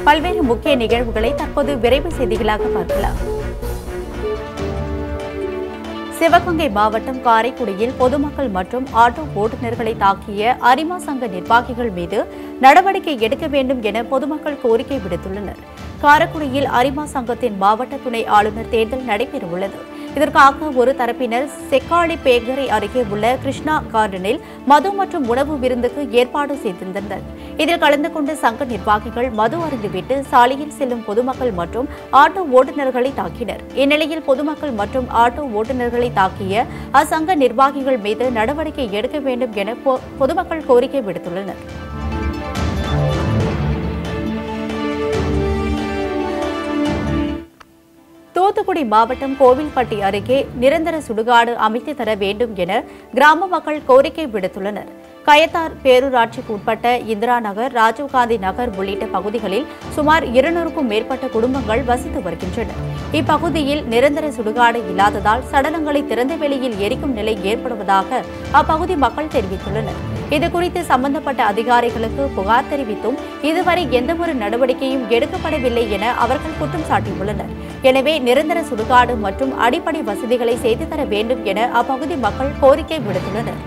பல்வேறு முக்கிய நிகழ்வுகளை தற்போது விரைவு செய்திகளாக பார்க்கலாம் சிவகங்கை மாவட்டம் காரைக்குடியில் பொதுமக்கள் மற்றும் ஆட்டோ ஓட்டுநர்களை தாக்கிய அரிமா சங்க நிர்வாகிகள் மீது நடவடிக்கை எடுக்க வேண்டும் என பொதுமக்கள் கோரிக்கை விடுத்துள்ளனர் காரைக்குடியில் அரிமா சங்கத்தின் மாவட்ட துணை ஆளுநர் தேர்தல் நடைபெறவுள்ளது இதற்காக ஒரு தரப்பினர் செக்காளி பேக்கரை அருகே உள்ள கிருஷ்ணா கார்டனில் மது மற்றும் உணவு விருந்துக்கு ஏற்பாடு செய்திருந்தனர் இதில் கலந்து கொண்ட சங்க நிர்வாகிகள் மது அருந்துவிட்டு சாலையில் செல்லும் பொதுமக்கள் மற்றும் ஆட்டோ ஓட்டுநர்களை தாக்கினர் இந்நிலையில் பொதுமக்கள் மற்றும் ஆட்டோ ஓட்டுநர்களை தாக்கிய அசங்க நிர்வாகிகள் மீது நடவடிக்கை எடுக்க வேண்டும் என பொ- பொதுமக்கள் கோரிக்கை விடுத்துள்ளனர் தூத்துக்குடி மாவட்டம் கோவில்பட்டி அருகே நிரந்தர சுடுகாடு அமைத்து தர வேண்டும் என கிராம மக்கள் கோரிக்கை விடுத்துள்ளனர் கயத்தார் பேரூராட்சிக்கு உட்பட்ட இந்திரா நகர் ராஜீவ்காந்தி நகர் உள்ளிட்ட பகுதிகளில் சுமார் இருநூறுக்கும் மேற்பட்ட குடும்பங்கள் வசித்து வருகின்றன இப்பகுதியில் நிரந்தர சுடுகாடு இல்லாததால் சடலங்களை திறந்த வெளியில் எரிக்கும் நிலை ஏற்படுவதாக அப்பகுதி மக்கள் தெரிவித்துள்ளனர் இதுகுறித்து சம்பந்தப்பட்ட அதிகாரிகளுக்கு புகார் தெரிவித்தும் இதுவரை எந்தவொரு நடவடிக்கையும் எடுக்கப்படவில்லை என அவர்கள் குற்றம் சாட்டியுள்ளனர் எனவே நிரந்தர சுடுகாடு மற்றும் அடிப்படை வசதிகளை செய்து தர வேண்டும் என அப்பகுதி மக்கள் கோரிக்கை விடுத்துள்ளனர்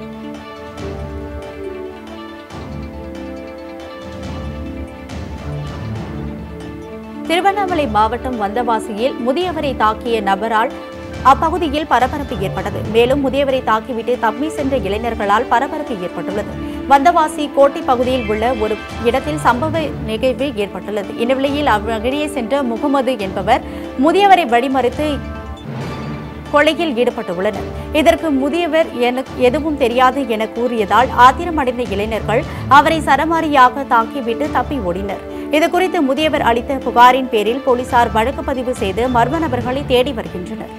திருவண்ணாமலை மாவட்டம் வந்தவாசியில் முதியவரை தாக்கிய நபரால் அப்பகுதியில் பரபரப்பு ஏற்பட்டது மேலும் முதியவரை தாக்கிவிட்டு தப்பி சென்ற இளைஞர்களால் பரபரப்பு ஏற்பட்டுள்ளது வந்தவாசி கோட்டை பகுதியில் உள்ள ஒரு இடத்தில் சம்பவ நிகழ்வு ஏற்பட்டுள்ளது இந்நிலையில் அவ்வழியே சென்ற முகமது என்பவர் முதியவரை வழிமறித்து கொலையில் ஈடுபட்டுள்ளனர் இதற்கு முதியவர் எனக்கு எதுவும் தெரியாது என கூறியதால் ஆத்திரமடைந்த இளைஞர்கள் அவரை சரமாரியாக தாக்கிவிட்டு தப்பி ஓடினர் இதுகுறித்து முதியவர் அளித்த புகாரின் பேரில் போலீசார் வழக்கு பதிவு செய்து மர்ம நபர்களை தேடி வருகின்றனர்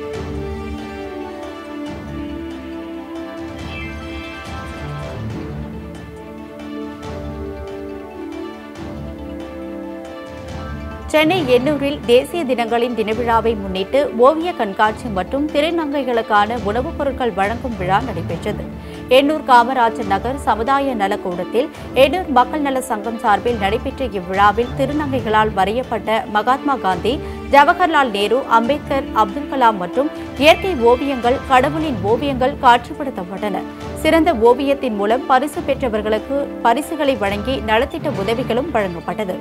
சென்னை எண்ணூரில் தேசிய தினங்களின் தினவிழாவை முன்னிட்டு ஓவிய கண்காட்சி மற்றும் திருநங்கைகளுக்கான உணவுப் பொருட்கள் வழங்கும் விழா நடைபெற்றது எண்ணூர் காமராஜர் நகர் சமுதாய நலக்கூடத்தில் எண்ணூர் மக்கள் நல சங்கம் சார்பில் நடைபெற்ற இவ்விழாவில் திருநங்கைகளால் வரையப்பட்ட மகாத்மா காந்தி ஜவஹர்லால் நேரு அம்பேத்கர் அப்துல் கலாம் மற்றும் இயற்கை ஓவியங்கள் கடவுளின் ஓவியங்கள் காட்சிப்படுத்தப்பட்டன சிறந்த ஓவியத்தின் மூலம் பரிசு பெற்றவர்களுக்கு பரிசுகளை வழங்கி நலத்திட்ட உதவிகளும் வழங்கப்பட்டது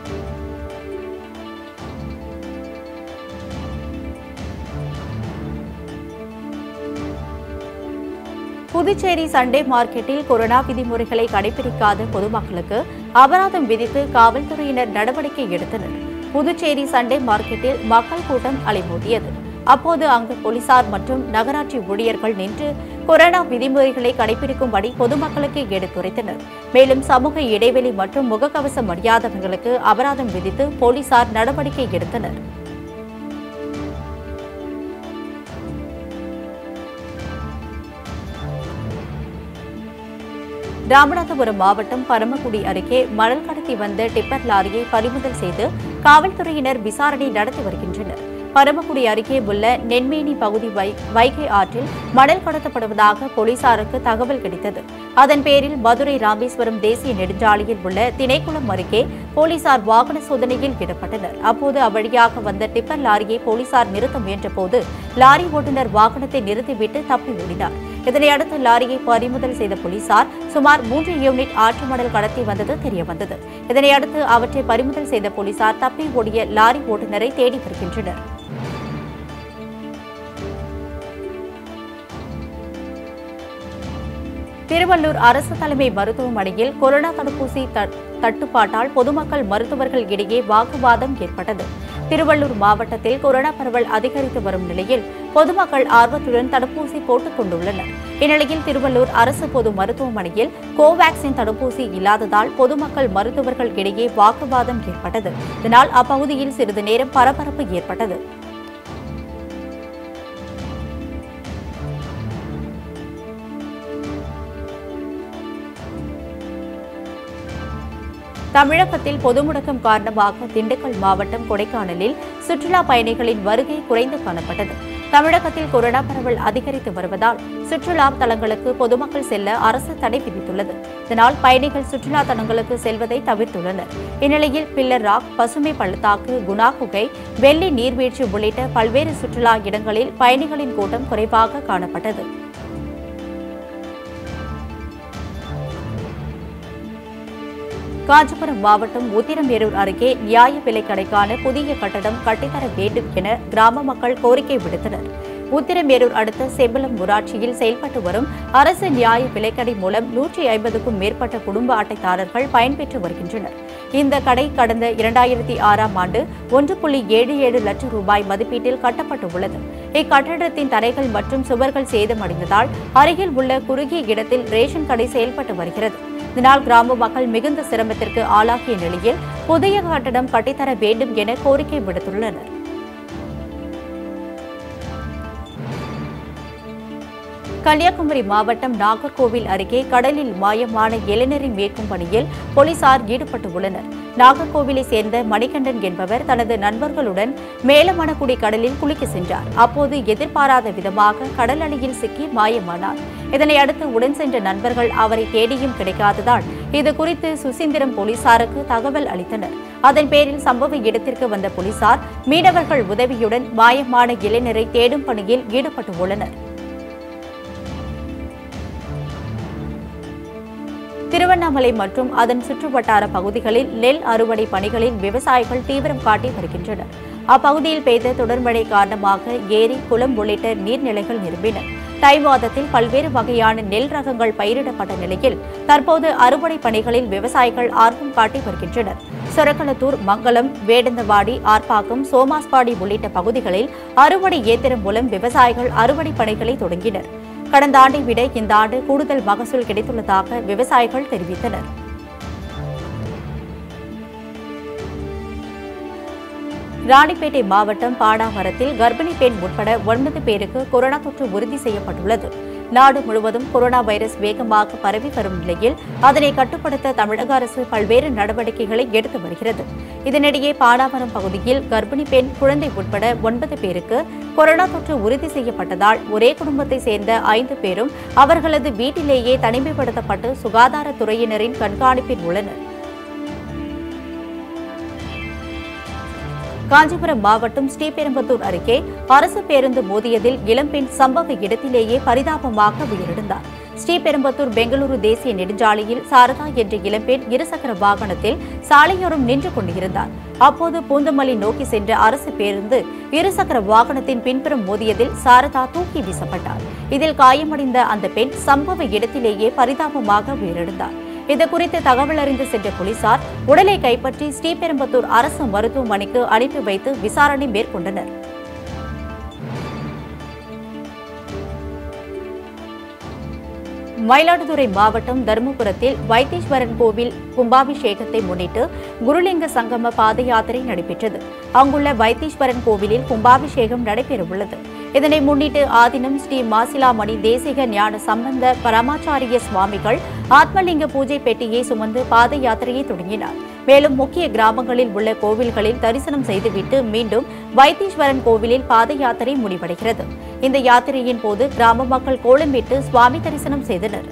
புதுச்சேரி சண்டே மார்க்கெட்டில் கொரோனா விதிமுறைகளை கடைபிடிக்காத பொதுமக்களுக்கு அபராதம் விதித்து காவல்துறையினர் நடவடிக்கை எடுத்தனர் புதுச்சேரி சண்டே மார்க்கெட்டில் மக்கள் கூட்டம் அலைமோதியது அப்போது அங்கு போலீசார் மற்றும் நகராட்சி ஊழியர்கள் நின்று கொரோனா விதிமுறைகளை கடைபிடிக்கும்படி பொதுமக்களுக்கு எடுத்துரைத்தனர் மேலும் சமூக இடைவெளி மற்றும் முகக்கவசம் அணியாதவர்களுக்கு அபராதம் விதித்து போலீசார் நடவடிக்கை எடுத்தனர் ராமநாதபுரம் மாவட்டம் பரமக்குடி அருகே மணல் கடத்தி வந்த டிப்பர் லாரியை பறிமுதல் செய்து காவல்துறையினர் விசாரணை நடத்தி வருகின்றனர் பரமக்குடி அருகே உள்ள நென்மேனி பகுதி வை- வைகை ஆற்றில் மணல் கடத்தப்படுவதாக போலீசாருக்கு தகவல் கிடைத்தது அதன் பேரில் மதுரை ராமேஸ்வரம் தேசிய நெடுஞ்சாலையில் உள்ள திணைக்குளம் அருகே போலீசார் வாகன சோதனையில் ஈடுபட்டனர் அப்போது அவ்வழியாக வந்த டிப்பர் லாரியை போலீசார் நிறுத்த முயன்றபோது லாரி ஓட்டுநர் வாகனத்தை நிறுத்திவிட்டு தப்பி ஓடினார் இதனையடுத்து லாரியை பறிமுதல் செய்த போலீசார் சுமார் மூன்று யூனிட் ஆற்று மணல் கடத்தி வந்தது தெரியவந்தது இதனையடுத்து அவற்றை பறிமுதல் செய்த போலீசார் தப்பி ஓடிய லாரி ஓட்டுநரை தேடி வருகின்றனர் திருவள்ளூர் அரசு தலைமை மருத்துவமனையில் கொரோனா தடுப்பூசி த- தட்டுப்பாட்டால் பொதுமக்கள் மருத்துவர்கள் இடையே வாக்குவாதம் ஏற்பட்டது திருவள்ளூர் மாவட்டத்தில் கொரோனா பரவல் அதிகரித்து வரும் நிலையில் பொதுமக்கள் ஆர்வத்துடன் தடுப்பூசி போட்டுக் கொண்டுள்ளனர் இந்நிலையில் திருவள்ளூர் அரசு பொது மருத்துவமனையில் கோவாக்சின் தடுப்பூசி இல்லாததால் பொதுமக்கள் மருத்துவர்கள் இடையே வாக்குவாதம் ஏற்பட்டது இதனால் அப்பகுதியில் சிறிது நேரம் பரபரப்பு ஏற்பட்டது தமிழகத்தில் பொது முடக்கம் காரணமாக திண்டுக்கல் மாவட்டம் கொடைக்கானலில் சுற்றுலா பயணிகளின் வருகை குறைந்து காணப்பட்டது தமிழகத்தில் கொரோனா பரவல் அதிகரித்து வருவதால் சுற்றுலா தலங்களுக்கு பொதுமக்கள் செல்ல அரசு தடை விதித்துள்ளது இதனால் பயணிகள் சுற்றுலா தலங்களுக்கு செல்வதை தவிர்த்துள்ளனர் இந்நிலையில் பில்லர் ராக் பசுமை பள்ளத்தாக்கு குணா குகை வெள்ளி நீர்வீழ்ச்சி உள்ளிட்ட பல்வேறு சுற்றுலா இடங்களில் பயணிகளின் கூட்டம் குறைவாக காணப்பட்டது காஞ்சிபுரம் மாவட்டம் உத்திரமேரூர் அருகே நியாய விலைக் கடைக்கான புதிய கட்டடம் கட்டித்தர வேண்டும் என கிராம மக்கள் கோரிக்கை விடுத்தனர் உத்திரமேரூர் அடுத்த செம்பலம் ஊராட்சியில் செயல்பட்டு வரும் அரசு நியாய விலைக்கடை மூலம் நூற்றி ஐம்பதுக்கும் மேற்பட்ட குடும்ப அட்டைதாரர்கள் பயன்பெற்று வருகின்றனர் இந்த கடை கடந்த இரண்டாயிரத்தி ஆறாம் ஆண்டு ஒன்று புள்ளி ஏழு ஏழு லட்சம் ரூபாய் மதிப்பீட்டில் கட்டப்பட்டுள்ளது இக்கட்டடத்தின் தரைகள் மற்றும் சுவர்கள் சேதமடைந்ததால் அருகில் உள்ள குறுகிய இடத்தில் ரேஷன் கடை செயல்பட்டு வருகிறது இதனால் கிராம மக்கள் மிகுந்த சிரமத்திற்கு ஆளாகிய நிலையில் புதிய கட்டடம் கட்டித்தர வேண்டும் என கோரிக்கை விடுத்துள்ளனர் கன்னியாகுமரி மாவட்டம் நாகர்கோவில் அருகே கடலில் மாயமான இளைஞரை மீட்கும் பணியில் போலீசார் ஈடுபட்டு உள்ளனர் நாகர்கோவிலை சேர்ந்த மணிகண்டன் என்பவர் தனது நண்பர்களுடன் மேலமணக்குடி கடலில் குளிக்க சென்றார் அப்போது எதிர்பாராத விதமாக கடல் அலையில் சிக்கி மாயமானார் இதனை அடுத்து உடன் சென்ற நண்பர்கள் அவரை தேடியும் கிடைக்காததால் இது குறித்து சுசீந்திரம் போலீசாருக்கு தகவல் அளித்தனர் அதன் பேரில் சம்பவ இடத்திற்கு வந்த போலீசார் மீனவர்கள் உதவியுடன் மாயமான இளைஞரை தேடும் பணியில் ஈடுபட்டுள்ளனர் திருவண்ணாமலை மற்றும் அதன் சுற்றுவட்டார பகுதிகளில் நெல் அறுவடை பணிகளில் விவசாயிகள் தீவிரம் காட்டி வருகின்றனர் அப்பகுதியில் பெய்த தொடர் மழை காரணமாக ஏரி குளம் உள்ளிட்ட நீர்நிலைகள் நிரம்பின தை மாதத்தில் பல்வேறு வகையான நெல் ரகங்கள் பயிரிடப்பட்ட நிலையில் தற்போது அறுவடை பணிகளில் விவசாயிகள் ஆர்வம் காட்டி வருகின்றனர் சொரக்கலத்தூர் மங்கலம் வேடந்தவாடி ஆர்ப்பாக்கம் சோமாஸ்பாடி உள்ளிட்ட பகுதிகளில் அறுவடை இயந்திரம் மூலம் விவசாயிகள் அறுவடை பணிகளை தொடங்கினர் கடந்த ஆண்டை விட இந்த ஆண்டு கூடுதல் மகசூல் கிடைத்துள்ளதாக விவசாயிகள் தெரிவித்தனர் ராணிப்பேட்டை மாவட்டம் பாடாமரத்தில் கர்ப்பிணி பெண் உட்பட ஒன்பது பேருக்கு கொரோனா தொற்று உறுதி செய்யப்பட்டுள்ளது நாடு முழுவதும் கொரோனா வைரஸ் வேகமாக பரவி வரும் நிலையில் அதனை கட்டுப்படுத்த தமிழக அரசு பல்வேறு நடவடிக்கைகளை எடுத்து வருகிறது இதனிடையே பாடாமரம் பகுதியில் கர்ப்பிணி பெண் குழந்தை உட்பட ஒன்பது பேருக்கு கொரோனா தொற்று உறுதி செய்யப்பட்டதால் ஒரே குடும்பத்தை சேர்ந்த ஐந்து பேரும் அவர்களது வீட்டிலேயே தனிமைப்படுத்தப்பட்டு சுகாதாரத்துறையினரின் கண்காணிப்பில் உள்ளனர் காஞ்சிபுரம் மாவட்டம் ஸ்ரீபெரும்புதூர் அருகே அரசு பேருந்து மோதியதில் இளம்பெண் சம்பவ இடத்திலேயே பரிதாபமாக உயிரிழந்தார் ஸ்ரீபெரும்புத்தூர் பெங்களூரு தேசிய நெடுஞ்சாலையில் சாரதா என்ற இளம்பெண் இருசக்கர வாகனத்தில் சாலையோரம் நின்று கொண்டிருந்தார் அப்போது பூந்தமல்லி நோக்கி சென்ற அரசு பேருந்து இருசக்கர வாகனத்தின் பின்புறம் மோதியதில் சாரதா தூக்கி வீசப்பட்டார் இதில் காயமடைந்த அந்த பெண் சம்பவ இடத்திலேயே பரிதாபமாக உயிரிழந்தார் இதுகுறித்து தகவல் அறிந்து சென்ற போலீசார் உடலை கைப்பற்றி ஸ்ரீபெரும்புத்தூர் அரசு மருத்துவமனைக்கு அனுப்பி வைத்து விசாரணை மேற்கொண்டனர் மயிலாடுதுறை மாவட்டம் தருமபுரத்தில் வைத்தீஸ்வரன் கோவில் கும்பாபிஷேகத்தை முன்னிட்டு குருலிங்க சங்கம பாத யாத்திரை நடைபெற்றது அங்குள்ள வைத்தீஸ்வரன் கோவிலில் கும்பாபிஷேகம் நடைபெறவுள்ளது இதனை முன்னிட்டு ஆதினம் ஸ்ரீ மாசிலாமணி தேசிக ஞான சம்பந்த பரமாச்சாரிய சுவாமிகள் ஆத்மலிங்க பூஜை பெட்டியை சுமந்து பாத யாத்திரையை தொடங்கினார் மேலும் முக்கிய கிராமங்களில் உள்ள கோவில்களில் தரிசனம் செய்துவிட்டு மீண்டும் வைத்தீஸ்வரன் கோவிலில் பாத யாத்திரை முடிவடைகிறது இந்த யாத்திரையின் போது கிராம மக்கள் கோலமிட்டு சுவாமி தரிசனம் செய்தனர்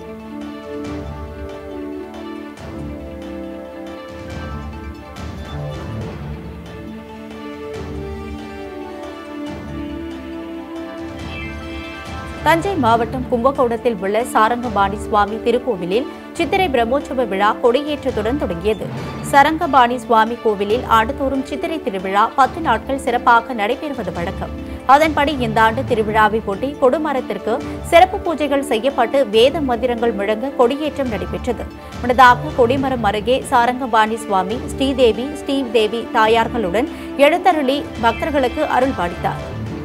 தஞ்சை மாவட்டம் கும்பகோணத்தில் உள்ள சாரங்கபாணி சுவாமி திருக்கோவிலில் சித்திரை பிரம்மோற்சவ விழா கொடியேற்றத்துடன் தொடங்கியது சரங்கபாணி சுவாமி கோவிலில் ஆண்டுதோறும் சித்திரை திருவிழா பத்து நாட்கள் சிறப்பாக நடைபெறுவது வழக்கம் அதன்படி இந்த ஆண்டு திருவிழாவை ஒட்டி கொடுமரத்திற்கு சிறப்பு பூஜைகள் செய்யப்பட்டு வேத மந்திரங்கள் முழங்க கொடியேற்றம் நடைபெற்றது முன்னதாக கொடிமரம் அருகே சாரங்கபாணி சுவாமி ஸ்ரீதேவி ஸ்ரீதேவி தாயார்களுடன் எழுத்தருளி பக்தர்களுக்கு அருள் பாலித்தார்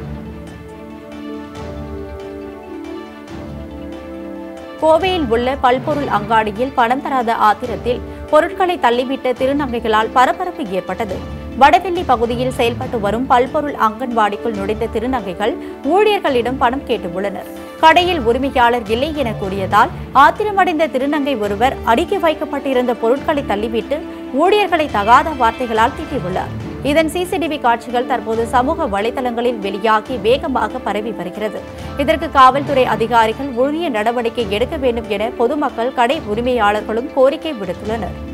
கோவையில் உள்ள பல்பொருள் அங்காடியில் பணம் தராத ஆத்திரத்தில் பொருட்களை தள்ளிவிட்ட திருநங்கைகளால் பரபரப்பு ஏற்பட்டது வடவெள்ளி பகுதியில் செயல்பட்டு வரும் பல்பொருள் அங்கன்வாடிக்குள் நுழைந்த திருநங்கைகள் ஊழியர்களிடம் பணம் கேட்டுள்ளனர் கடையில் உரிமையாளர் இல்லை என கூறியதால் ஆத்திரமடைந்த திருநங்கை ஒருவர் அடுக்கி வைக்கப்பட்டிருந்த பொருட்களை தள்ளிவிட்டு ஊழியர்களை தகாத வார்த்தைகளால் திட்டியுள்ளார் இதன் சிசிடிவி காட்சிகள் தற்போது சமூக வலைதளங்களில் வெளியாகி வேகமாக பரவி வருகிறது இதற்கு காவல்துறை அதிகாரிகள் உரிய நடவடிக்கை எடுக்க வேண்டும் என பொதுமக்கள் கடை உரிமையாளர்களும் கோரிக்கை விடுத்துள்ளனர்